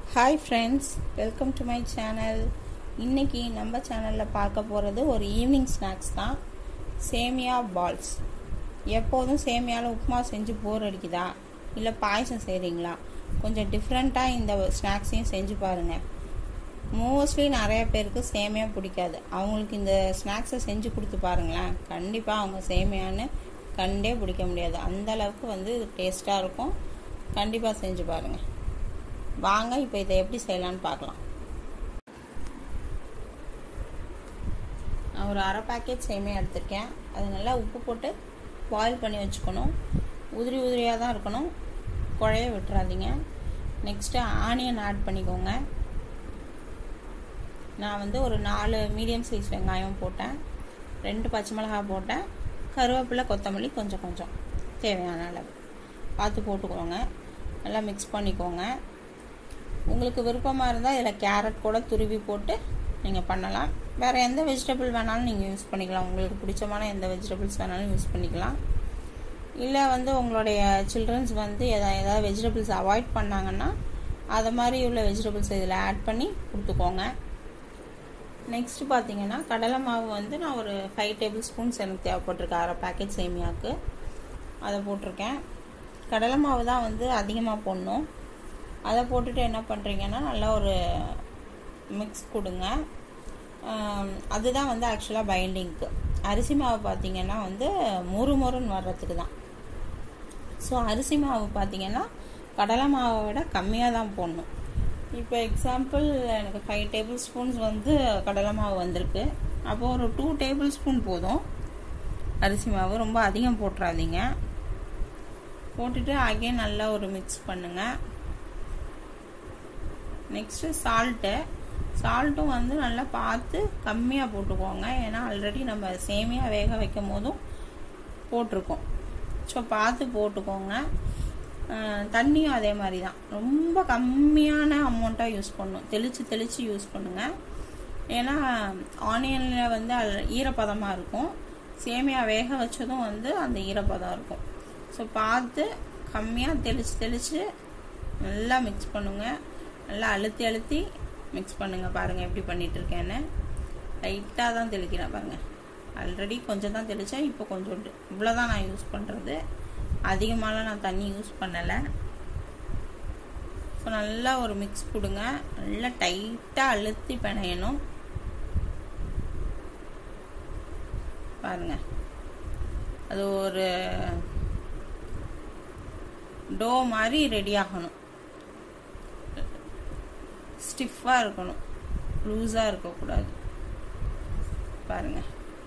hi friends welcome to my channel இன்னைக்கு நம்ம சேனலில் பார்க்க போகிறது ஒரு ஈவினிங் ஸ்நாக்ஸ் தான் சேமியா பால்ஸ் எப்போதும் சேமியாவில் உப்புமா செஞ்சு போர் அடிக்குதா இல்லை பாயசம் செய்கிறீங்களா கொஞ்சம் டிஃப்ரெண்ட்டாக இந்த ஸ்நாக்ஸையும் செஞ்சு பாருங்கள் மோஸ்ட்லி நிறைய பேருக்கு சேமியா பிடிக்காது அவங்களுக்கு இந்த ஸ்நாக்ஸை செஞ்சு கொடுத்து பாருங்களேன் கண்டிப்பாக அவங்க சேமியான்னு கண்டே பிடிக்க முடியாது அந்த அளவுக்கு வந்து இது டேஸ்ட்டாக இருக்கும் கண்டிப்பாக செஞ்சு பாருங்கள் வாங்க இப்போ இதை எப்படி செய்யலான்னு பார்க்கலாம் நான் ஒரு அரை பேக்கெட் சேமியா எடுத்திருக்கேன் அது நல்லா உப்பு போட்டு பாயில் பண்ணி வச்சுக்கணும் உதிரி உதிரியாக தான் இருக்கணும் குழைய விட்டுறாதீங்க நெக்ஸ்ட்டு ஆனியன் ஆட் பண்ணிக்கோங்க நான் வந்து ஒரு நாலு மீடியம் சைஸ் வெங்காயம் போட்டேன் ரெண்டு பச்சை மிளகாய் போட்டேன் கருவேப்பிலை கொத்தமல்லி கொஞ்சம் கொஞ்சம் தேவையான அளவு பார்த்து போட்டுக்கோங்க நல்லா மிக்ஸ் பண்ணிக்கோங்க உங்களுக்கு விருப்பமாக இருந்தால் இதில் கேரட் கூட துருவி போட்டு நீங்கள் பண்ணலாம் வேறு எந்த வெஜிடபிள் வேணாலும் நீங்கள் யூஸ் பண்ணிக்கலாம் உங்களுக்கு பிடிச்சமான எந்த வெஜிடபிள்ஸ் வேணாலும் யூஸ் பண்ணிக்கலாம் இல்லை வந்து உங்களுடைய சில்ட்ரன்ஸ் வந்து எதா ஏதாவது வெஜிடபிள்ஸ் அவாய்ட் பண்ணாங்கன்னா அதை மாதிரி உள்ள வெஜிடபிள்ஸ் இதில் ஆட் பண்ணி கொடுத்துக்கோங்க நெக்ஸ்ட் பார்த்தீங்கன்னா கடலை மாவு வந்து நான் ஒரு ஃபைவ் டேபிள் ஸ்பூன்ஸ் எனக்கு தேவைப்பட்டிருக்கு அரை பேக்கெட் சேமியாவுக்கு அதை போட்டிருக்கேன் கடலை மாவு தான் வந்து அதிகமாக போடணும் அதை போட்டுட்டு என்ன பண்ணுறீங்கன்னா நல்லா ஒரு மிக்ஸ் கொடுங்க அதுதான் வந்து ஆக்சுவலாக பைண்டிங்க்கு அரிசி மாவு பார்த்தீங்கன்னா வந்து மொறு மொறுன்னு வர்றதுக்கு தான் ஸோ அரிசி மாவு பார்த்தீங்கன்னா கடலை மாவை விட கம்மியாக தான் போடணும் இப்போ எக்ஸாம்பிள் எனக்கு ஃபைவ் டேபிள் ஸ்பூன்ஸ் வந்து கடலை மாவு வந்திருக்கு அப்போது ஒரு டூ டேபிள் ஸ்பூன் போதும் அரிசி மாவு ரொம்ப அதிகம் போட்டுறாதீங்க போட்டுட்டு அகைன் நல்லா ஒரு மிக்ஸ் பண்ணுங்கள் நெக்ஸ்ட்டு சால்ட்டு சால்ட்டும் வந்து நல்லா பார்த்து கம்மியாக போட்டுக்கோங்க ஏன்னா ஆல்ரெடி நம்ம சேமியாக வேக வைக்கும் போதும் போட்டிருக்கோம் ஸோ பார்த்து போட்டுக்கோங்க தண்ணியும் அதே மாதிரி தான் ரொம்ப கம்மியான அமௌண்ட்டாக யூஸ் பண்ணணும் தெளித்து தெளித்து யூஸ் பண்ணுங்கள் ஏன்னா ஆனியனில் வந்து ஈரப்பதமாக இருக்கும் சேமியா வேக வச்சதும் வந்து அந்த ஈரப்பதம் இருக்கும் ஸோ பார்த்து கம்மியாக தெளித்து தெளித்து நல்லா மிக்ஸ் பண்ணுங்கள் நல்லா அழுத்தி அழுத்தி மிக்ஸ் பண்ணுங்கள் பாருங்கள் எப்படி பண்ணிகிட்டு இருக்கேன்னு லைட்டாக தான் தெளிக்கிறேன் பாருங்கள் ஆல்ரெடி கொஞ்சம் தான் தெளித்தேன் இப்போ கொஞ்சோண்டு இவ்வளோ தான் நான் யூஸ் பண்ணுறது அதிகமாகலாம் நான் தண்ணி யூஸ் பண்ணலை ஸோ நல்லா ஒரு மிக்ஸ் கொடுங்க நல்லா டைட்டாக அழுத்தி பிணையணும் பாருங்க அது ஒரு டோ மாதிரி ரெடி ஆகணும் ஸ்டிஃபாக இருக்கணும் லூஸாக இருக்கக்கூடாது பாருங்க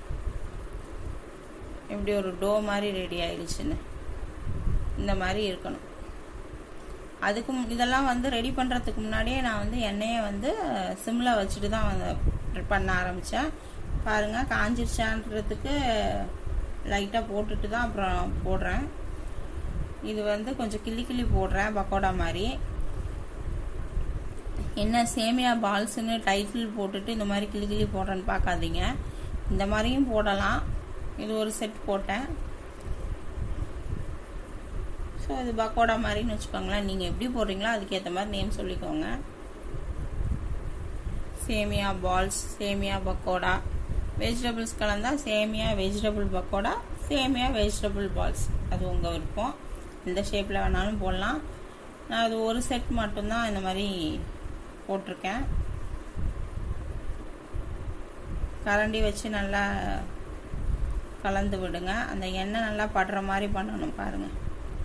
எப்படி ஒரு டோ மாதிரி ரெடி ஆயிடுச்சுன்னு இந்த மாதிரி இருக்கணும் அதுக்கு இதெல்லாம் வந்து ரெடி பண்ணுறதுக்கு முன்னாடியே நான் வந்து எண்ணெயை வந்து சிம்மில் வச்சுட்டு தான் வந்து பண்ண ஆரம்பித்தேன் பாருங்கள் காஞ்சிருச்சான்றதுக்கு லைட்டாக போட்டுட்டு தான் அப்புறம் போடுறேன் இது வந்து கொஞ்சம் கிள்ளி கிள்ளி போடுறேன் பக்கோடா மாதிரி என்ன சேமியா பால்ஸ்னு டைட்டில் போட்டுட்டு இந்த மாதிரி கிளி கிளி போடுறேன்னு பார்க்காதீங்க இந்த மாதிரியும் போடலாம் இது ஒரு செட் போட்டேன் ஸோ இது பக்கோடா மாதிரின்னு வச்சுக்கோங்களேன் நீங்கள் எப்படி போடுறீங்களோ அதுக்கேற்ற மாதிரி நேம் சொல்லிக்கோங்க சேமியா பால்ஸ் சேமியா பக்கோடா வெஜிடபிள்ஸ் கலந்தால் சேமியா வெஜிடபிள் பக்கோடா சேமியா வெஜிடபிள் பால்ஸ் அது உங்கள் விருப்பம் எந்த ஷேப்பில் வேணாலும் போடலாம் நான் அது ஒரு செட் மட்டும்தான் இந்த மாதிரி போட்டிருக்கேன் கரண்டி வச்சு நல்லா கலந்து விடுங்க அந்த எண்ணெய் நல்லா படுற மாதிரி பண்ணணும் பாருங்கள்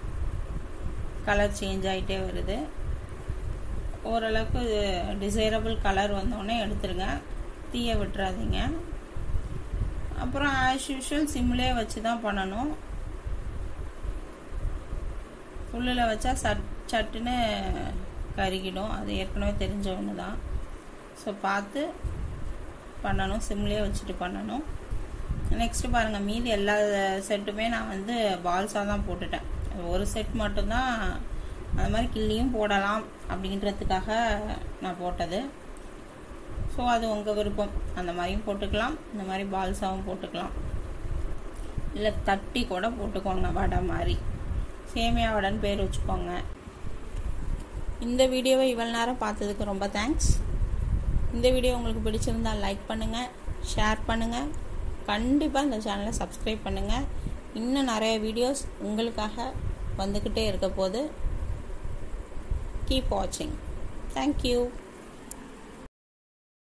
கலர் சேஞ்ச் ஆகிட்டே வருது ஓரளவுக்கு டிசைரபிள் கலர் வந்தோடனே எடுத்துருங்க தீய விட்டுறாதீங்க அப்புறம் ஆஸ் யூஷுவல் சிம்லே வச்சு தான் பண்ணணும் உள்ளில் வச்சா சட் சட்டுன்னு கருகிடும் அது ஏற்கனவே தெரிஞ்ச ஒன்று தான் ஸோ பார்த்து பண்ணணும் சிம்லேயே வச்சுட்டு பண்ணணும் நெக்ஸ்ட்டு பாருங்கள் மீதி எல்லா செட்டுமே நான் வந்து பால்ஸாக தான் போட்டுட்டேன் ஒரு செட் மட்டும்தான் அது மாதிரி கிள்ளியும் போடலாம் அப்படின்றதுக்காக நான் போட்டது ஸோ அது உங்கள் விருப்பம் அந்த மாதிரியும் போட்டுக்கலாம் இந்த மாதிரி பால்ஸாகவும் போட்டுக்கலாம் இல்லை தட்டி கூட போட்டுக்கோங்க வடை மாதிரி சேமியா வடைன்னு பேர் வச்சுக்கோங்க இந்த வீடியோவை இவ்வளோ நேரம் பார்த்ததுக்கு ரொம்ப தேங்க்ஸ் இந்த வீடியோ உங்களுக்கு பிடிச்சிருந்தா லைக் பண்ணுங்கள் ஷேர் பண்ணுங்கள் கண்டிப்பாக இந்த சேனலை சப்ஸ்கிரைப் பண்ணுங்கள் இன்னும் நிறைய வீடியோஸ் உங்களுக்காக வந்துக்கிட்டே இருக்க போது கீப் வாட்சிங் தேங்க்யூ